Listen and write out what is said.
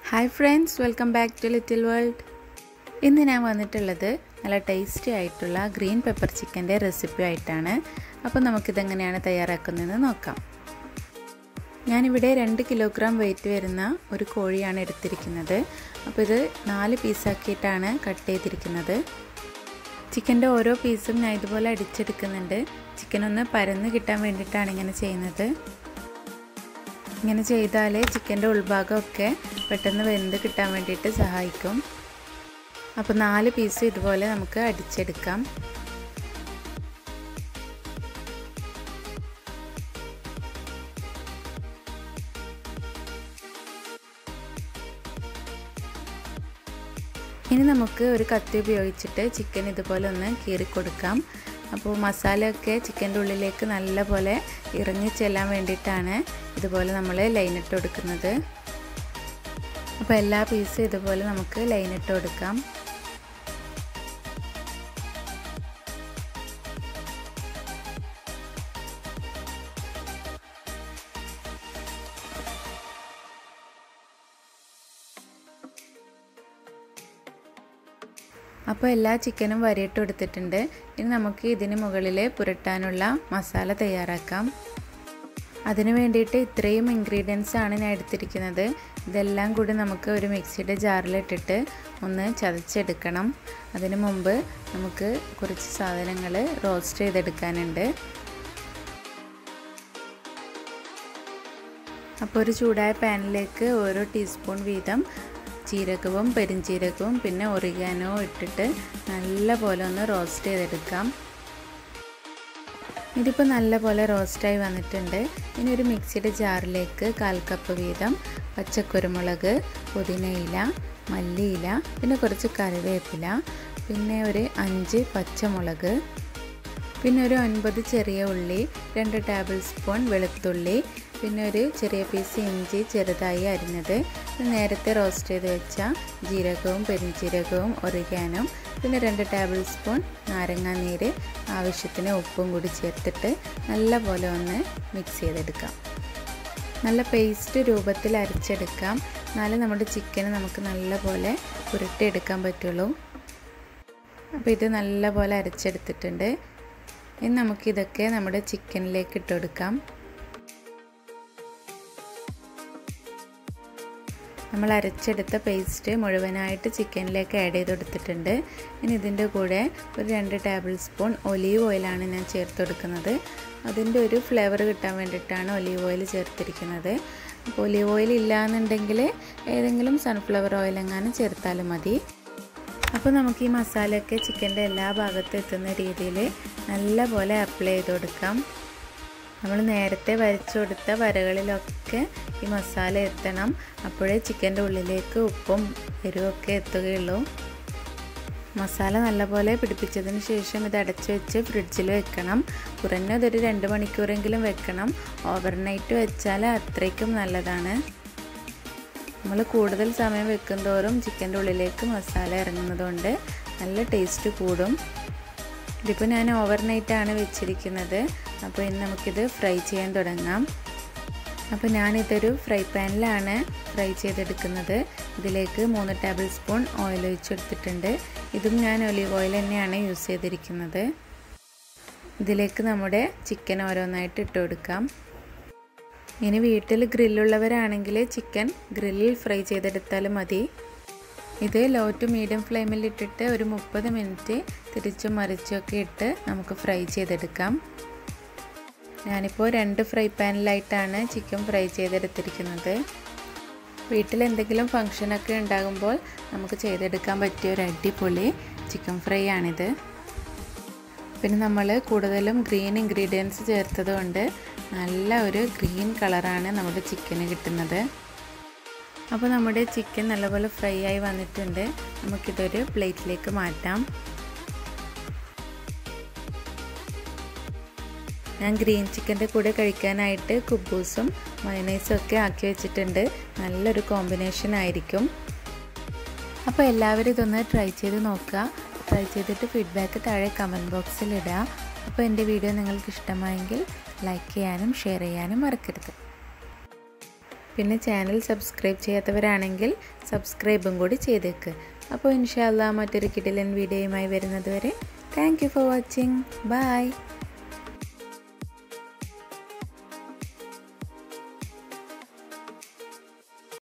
hi friends welcome back to little world ഇന്ന് ഞാൻ വന്നിട്ടുള്ളത് നല്ല ടേസ്റ്റി ആയിട്ടുള്ള ഗ്രീൻ പെപ്പർ ചിക്കൻ്റെ റെസിപ്പി ആയിട്ടാണ് അപ്പോൾ നമുക്കിതെങ്ങനെയാണ് തയ്യാറാക്കുന്നതെന്ന് നോക്കാം ഞാനിവിടെ രണ്ട് കിലോഗ്രാം വെയിറ്റ് വരുന്ന ഒരു കോഴിയാണ് എടുത്തിരിക്കുന്നത് അപ്പോൾ ഇത് നാല് പീസാക്കിയിട്ടാണ് കട്ട് ചെയ്തിരിക്കുന്നത് ചിക്കൻ്റെ ഓരോ പീസും ഞാൻ ഇതുപോലെ അടിച്ചെടുക്കുന്നുണ്ട് ചിക്കൻ ഒന്ന് പരന്ന് കിട്ടാൻ വേണ്ടിയിട്ടാണ് ഇങ്ങനെ ചെയ്യുന്നത് ഇങ്ങനെ ചെയ്താൽ ചിക്കൻ്റെ ഉൾഭാഗമൊക്കെ പെട്ടെന്ന് വെന്ത് കിട്ടാൻ വേണ്ടിയിട്ട് സഹായിക്കും അപ്പോൾ നാല് പീസ് ഇതുപോലെ നമുക്ക് അടിച്ചെടുക്കാം ഇനി നമുക്ക് ഒരു കത്തി ഉപയോഗിച്ചിട്ട് ചിക്കൻ ഇതുപോലെ ഒന്ന് കീറിക്കൊടുക്കാം അപ്പോൾ മസാലയൊക്കെ ചിക്കൻ്റെ ഉള്ളിലേക്ക് നല്ല പോലെ ഇറങ്ങി ചെല്ലാൻ വേണ്ടിയിട്ടാണ് ഇതുപോലെ നമ്മൾ ലൈനിട്ട് കൊടുക്കുന്നത് അപ്പോൾ എല്ലാ പീസും ഇതുപോലെ നമുക്ക് ലൈനിട്ട് കൊടുക്കാം അപ്പോൾ എല്ലാ ചിക്കനും വരിയിട്ട് കൊടുത്തിട്ടുണ്ട് ഇനി നമുക്ക് ഇതിന് മുകളിൽ പുരട്ടാനുള്ള മസാല തയ്യാറാക്കാം അതിന് വേണ്ടിയിട്ട് ഇത്രയും ഇൻഗ്രീഡിയൻസ് ആണ് ഞാൻ എടുത്തിരിക്കുന്നത് ഇതെല്ലാം കൂടി നമുക്ക് ഒരു മിക്സിയുടെ ജാറിലിട്ടിട്ട് ഒന്ന് ചതച്ചെടുക്കണം അതിന് മുമ്പ് നമുക്ക് കുറച്ച് സാധനങ്ങൾ റോസ്റ്റ് ചെയ്തെടുക്കാനുണ്ട് അപ്പോൾ ഒരു ചൂടായ പാനിലേക്ക് ഓരോ ടീസ്പൂൺ വീതം ജീരകവും പെരിഞ്ചീരകവും പിന്നെ ഒറിഗാനോ ഇട്ടിട്ട് നല്ല പോലെ ഒന്ന് റോസ്റ്റ് ചെയ്തെടുക്കാം ഇതിപ്പോൾ നല്ല പോലെ റോസ്റ്റായി വന്നിട്ടുണ്ട് ഇനി ഒരു മിക്സിയുടെ ജാറിലേക്ക് കാൽ കപ്പ് വീതം പച്ചക്കുരുമുളക് പുതിനയില മല്ലിയില പിന്നെ കുറച്ച് കറിവേപ്പില പിന്നെ ഒരു അഞ്ച് പച്ചമുളക് പിന്നെ ഒരു ഒൻപത് ചെറിയ ഉള്ളി രണ്ട് ടേബിൾ സ്പൂൺ വെളുത്തുള്ളി പിന്നെ ഒരു ചെറിയ പീസ് ഇഞ്ചി ചെറുതായി അരിഞ്ഞത് നേരത്തെ റോസ്റ്റ് ചെയ്ത് വെച്ച ജീരകവും പെരിഞ്ചീരകവും ഒറിഗാനും പിന്നെ രണ്ട് ടേബിൾ സ്പൂൺ നാരങ്ങാ നീര് ആവശ്യത്തിന് ഉപ്പും കൂടി ചേർത്തിട്ട് നല്ല പോലെ ഒന്ന് മിക്സ് ചെയ്തെടുക്കാം നല്ല പേസ്റ്റ് രൂപത്തിൽ അരച്ചെടുക്കാം എന്നാലും നമ്മുടെ ചിക്കന് നമുക്ക് നല്ല പോലെ പുരട്ടിയെടുക്കാൻ പറ്റുള്ളൂ അപ്പോൾ ഇത് നല്ല പോലെ അരച്ചെടുത്തിട്ടുണ്ട് ഇനി നമുക്കിതൊക്കെ നമ്മുടെ ചിക്കനിലേക്ക് ഇട്ട് കൊടുക്കാം നമ്മൾ അരച്ചെടുത്ത പേസ്റ്റ് മുഴുവനായിട്ട് ചിക്കനിലേക്ക് ആഡ് ചെയ്ത് കൊടുത്തിട്ടുണ്ട് ഇനി ഇതിൻ്റെ കൂടെ ഒരു രണ്ട് ടേബിൾ സ്പൂൺ ഒലീവ് ഓയിലാണ് ഞാൻ ചേർത്ത് കൊടുക്കുന്നത് അതിൻ്റെ ഒരു ഫ്ലേവർ കിട്ടാൻ വേണ്ടിയിട്ടാണ് ഒലീവ് ഓയിൽ ചേർത്തിരിക്കുന്നത് അപ്പോൾ ഒലീവ് ഓയിൽ ഇല്ലയെന്നുണ്ടെങ്കിൽ ഏതെങ്കിലും സൺഫ്ലവർ ഓയിൽ എങ്ങാനും ചേർത്താലും മതി അപ്പോൾ നമുക്ക് ഈ മസാലയൊക്കെ ചിക്കൻ്റെ എല്ലാ ഭാഗത്തും എത്തുന്ന രീതിയിൽ നല്ല പോലെ അപ്ലൈ ചെയ്ത് കൊടുക്കാം നമ്മൾ നേരത്തെ വരച്ചു കൊടുത്ത വരകളിലൊക്കെ ഈ മസാല എത്തണം അപ്പോഴേ ചിക്കൻ്റെ ഉള്ളിലേക്ക് ഉപ്പും എരിവൊക്കെ എത്തുകയുള്ളൂ മസാല നല്ലപോലെ പിടിപ്പിച്ചതിന് ശേഷം ഇത് അടച്ചു വെച്ച് ഫ്രിഡ്ജിൽ വെക്കണം കുറഞ്ഞതൊരു രണ്ട് മണിക്കൂറെങ്കിലും വെക്കണം ഓവർനൈറ്റ് വെച്ചാൽ അത്രയ്ക്കും നല്ലതാണ് നമ്മൾ കൂടുതൽ സമയം വെക്കും തോറും ചിക്കൻ്റെ ഉള്ളിലേക്ക് മസാല ഇറങ്ങുന്നതുകൊണ്ട് നല്ല ടേസ്റ്റ് കൂടും ഇതിപ്പോൾ ഞാൻ ഓവർനൈറ്റാണ് വെച്ചിരിക്കുന്നത് അപ്പോൾ ഇനി നമുക്കിത് ഫ്രൈ ചെയ്യാൻ തുടങ്ങാം അപ്പോൾ ഞാനിതൊരു ഫ്രൈ പാനിലാണ് ഫ്രൈ ചെയ്തെടുക്കുന്നത് ഇതിലേക്ക് മൂന്ന് ടേബിൾ സ്പൂൺ ഓയിൽ ഒഴിച്ചെടുത്തിട്ടുണ്ട് ഇതും ഞാൻ ഒലിവ് ഓയിൽ തന്നെയാണ് യൂസ് ചെയ്തിരിക്കുന്നത് ഇതിലേക്ക് നമ്മുടെ ചിക്കൻ ഓരോന്നായിട്ട് ഇട്ട് കൊടുക്കാം ഇനി വീട്ടിൽ ഗ്രില്ലുള്ളവരാണെങ്കിൽ ചിക്കൻ ഗ്രില്ലിൽ ഫ്രൈ ചെയ്തെടുത്താലും മതി ഇത് ലോ ടു മീഡിയം ഫ്ലെയിമിൽ ഇട്ടിട്ട് ഒരു മുപ്പത് മിനിറ്റ് തിരിച്ചും മറിച്ചൊക്കെ ഇട്ട് നമുക്ക് ഫ്രൈ ചെയ്തെടുക്കാം ഞാനിപ്പോൾ രണ്ട് ഫ്രൈ പാനിലായിട്ടാണ് ചിക്കൻ ഫ്രൈ ചെയ്തെടുത്തിരിക്കുന്നത് വീട്ടിൽ എന്തെങ്കിലും ഫങ്ഷനൊക്കെ ഉണ്ടാകുമ്പോൾ നമുക്ക് ചെയ്തെടുക്കാൻ പറ്റിയ ഒരു അടിപൊളി ചിക്കൻ ഫ്രൈ ആണിത് പിന്നെ നമ്മൾ കൂടുതലും ഗ്രീൻ ഇൻഗ്രീഡിയൻസ് ചേർത്തത് കൊണ്ട് നല്ല ഒരു ഗ്രീൻ കളറാണ് നമ്മുടെ ചിക്കന് കിട്ടുന്നത് അപ്പോൾ നമ്മുടെ ചിക്കൻ നല്ലപോലെ ഫ്രൈ ആയി വന്നിട്ടുണ്ട് നമുക്കിതൊരു പ്ലേറ്റിലേക്ക് മാറ്റാം ഞാൻ ഗ്രീൻ ചിക്കൻ്റെ കൂടെ കഴിക്കാനായിട്ട് കുബൂസും മയണൈസും ഒക്കെ ആക്കി വെച്ചിട്ടുണ്ട് നല്ലൊരു കോമ്പിനേഷൻ ആയിരിക്കും അപ്പോൾ എല്ലാവരും ഇതൊന്ന് ട്രൈ ചെയ്ത് നോക്കുക ട്രൈ ചെയ്തിട്ട് ഫീഡ്ബാക്ക് താഴെ കമൻറ്റ് ബോക്സിൽ ഇടുക അപ്പോൾ എൻ്റെ വീഡിയോ നിങ്ങൾക്ക് ഇഷ്ടമായെങ്കിൽ ലൈക്ക് ചെയ്യാനും ഷെയർ ചെയ്യാനും മറക്കരുത് പിന്നെ ചാനൽ സബ്സ്ക്രൈബ് ചെയ്യാത്തവരാണെങ്കിൽ സബ്സ്ക്രൈബും കൂടി ചെയ്തേക്ക് അപ്പോൾ ഇൻഷാല്ല മറ്റൊരു കിടിലൻ വീഡിയോയുമായി വരുന്നത് വരെ thank you for watching by